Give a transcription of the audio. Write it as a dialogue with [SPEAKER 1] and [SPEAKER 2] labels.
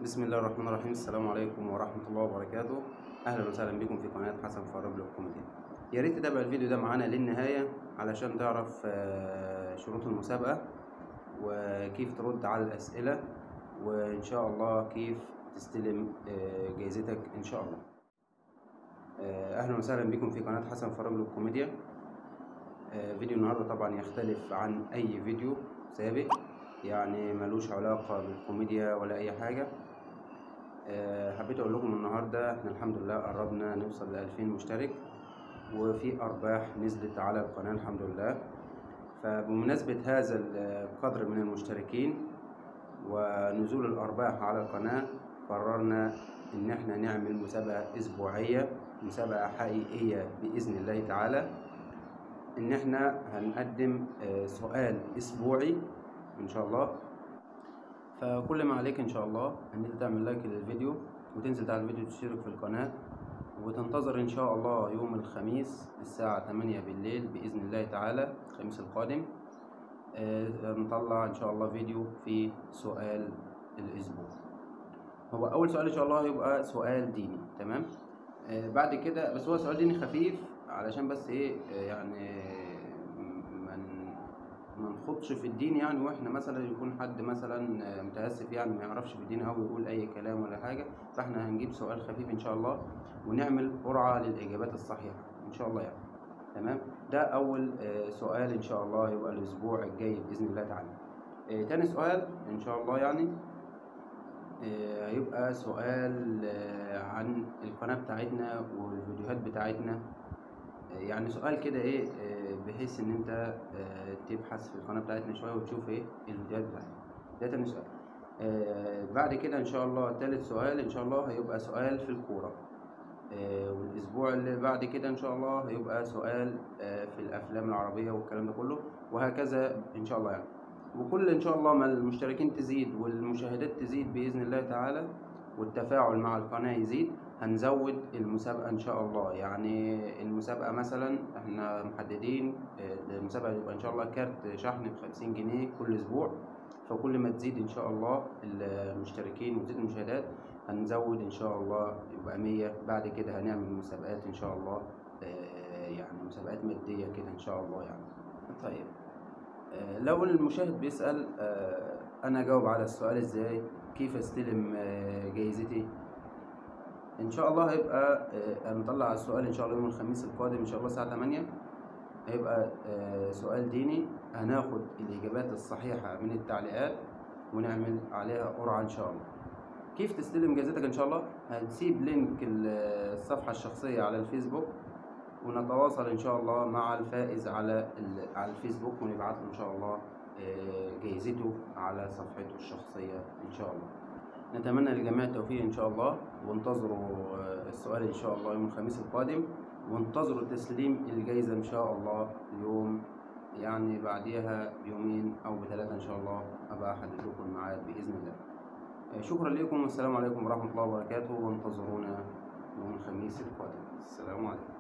[SPEAKER 1] بسم الله الرحمن الرحيم السلام عليكم ورحمة الله وبركاته أهلا وسهلا بكم في قناة حسن فاروق للكوميديا يا ريت تتابع الفيديو ده معانا للنهاية علشان تعرف آه، شروط المسابقة وكيف ترد على الأسئلة وإن شاء الله كيف تستلم آه، جايزتك إن شاء الله آه، أهلا وسهلا بكم في قناة حسن فاروق للكوميديا آه، فيديو النهاردة طبعا يختلف عن أي فيديو سابق يعني ملوش علاقة بالكوميديا ولا أي حاجة آه، حبيت أقول لكم النهاردة إحنا الحمد لله قربنا نوصل لألفين مشترك وفي أرباح نزلت على القناة الحمد لله فبمناسبة هذا القدر من المشتركين ونزول الأرباح على القناة قررنا إن إحنا نعمل مسابقة أسبوعية مسابقة حقيقية بإذن الله تعالى إن إحنا هنقدم آه، سؤال أسبوعي إن شاء الله فكل ما عليك ان شاء الله ان انت تعمل لايك للفيديو وتنزل على الفيديو تشترك في القناة وتنتظر ان شاء الله يوم الخميس الساعة 8 بالليل بإذن الله تعالى الخميس القادم آه، نطلع ان شاء الله فيديو في سؤال الاسبوع هو اول سؤال ان شاء الله هيبقى سؤال ديني تمام آه، بعد كده بس هو سؤال ديني خفيف علشان بس ايه آه، يعني من ما نخوضش في الدين يعني واحنا مثلا يكون حد مثلا آه، متاسف يعني ما يعرفش في الدين او يقول اي كلام ولا حاجه فاحنا هنجيب سؤال خفيف ان شاء الله ونعمل قرعه للاجابات الصحيحه ان شاء الله يعني تمام ده اول آه، سؤال ان شاء الله يبقى الاسبوع الجاي باذن الله تعالى آه، تاني سؤال ان شاء الله يعني آه، هيبقى سؤال آه، عن القناه بتاعتنا والفيديوهات بتاعتنا يعني سؤال كده ايه آه، بحيث ان انت آه، تبحث في القناه بتاعتنا شويه وتشوف ايه الفيديوهات بتاعتنا ده تاني سؤال آه، بعد كده ان شاء الله تالت سؤال ان شاء الله هيبقى سؤال في الكوره آه، والاسبوع اللي بعد كده ان شاء الله هيبقى سؤال آه، في الافلام العربيه والكلام ده كله وهكذا ان شاء الله يعني وكل ان شاء الله ما المشتركين تزيد والمشاهدات تزيد باذن الله تعالى والتفاعل مع القناه يزيد هنزود المسابقة إن شاء الله يعني المسابقة مثلا احنا محددين آه، المسابقة يبقى إن شاء الله كارت شحن بخمسين جنيه كل أسبوع فكل ما تزيد إن شاء الله المشتركين وتزيد المشاهدات هنزود إن شاء الله يبقى مية بعد كده هنعمل مسابقات إن شاء الله آه، يعني مسابقات مادية كده إن شاء الله يعني طيب آه، لو المشاهد بيسأل آه، أنا أجاوب على السؤال إزاي كيف أستلم آه، جايزتي ان شاء الله هيبقى آه، هنطلع السؤال ان شاء الله يوم الخميس القادم ان شاء الله الساعه 8 هيبقى آه، سؤال ديني هناخد الاجابات الصحيحه من التعليقات ونعمل عليها قرعه ان شاء الله كيف تستلم جائزتك ان شاء الله هنسيب لينك ال- الصفحه الشخصيه على الفيسبوك ونتواصل ان شاء الله مع الفائز على ال- على الفيسبوك ونبعت له ان شاء الله آه، جايزته على صفحته الشخصيه ان شاء الله نتمنى للجميع التوفيق ان شاء الله وانتظروا آه، السؤال ان شاء الله يوم الخميس القادم وانتظروا تسليم الجائزة ان شاء الله يوم يعني بعديها بيومين او بثلاثة ان شاء الله ابقى احدد لكم الميعاد باذن الله آه، شكرا لكم والسلام عليكم ورحمة الله وبركاته وانتظرونا يوم الخميس القادم السلام عليكم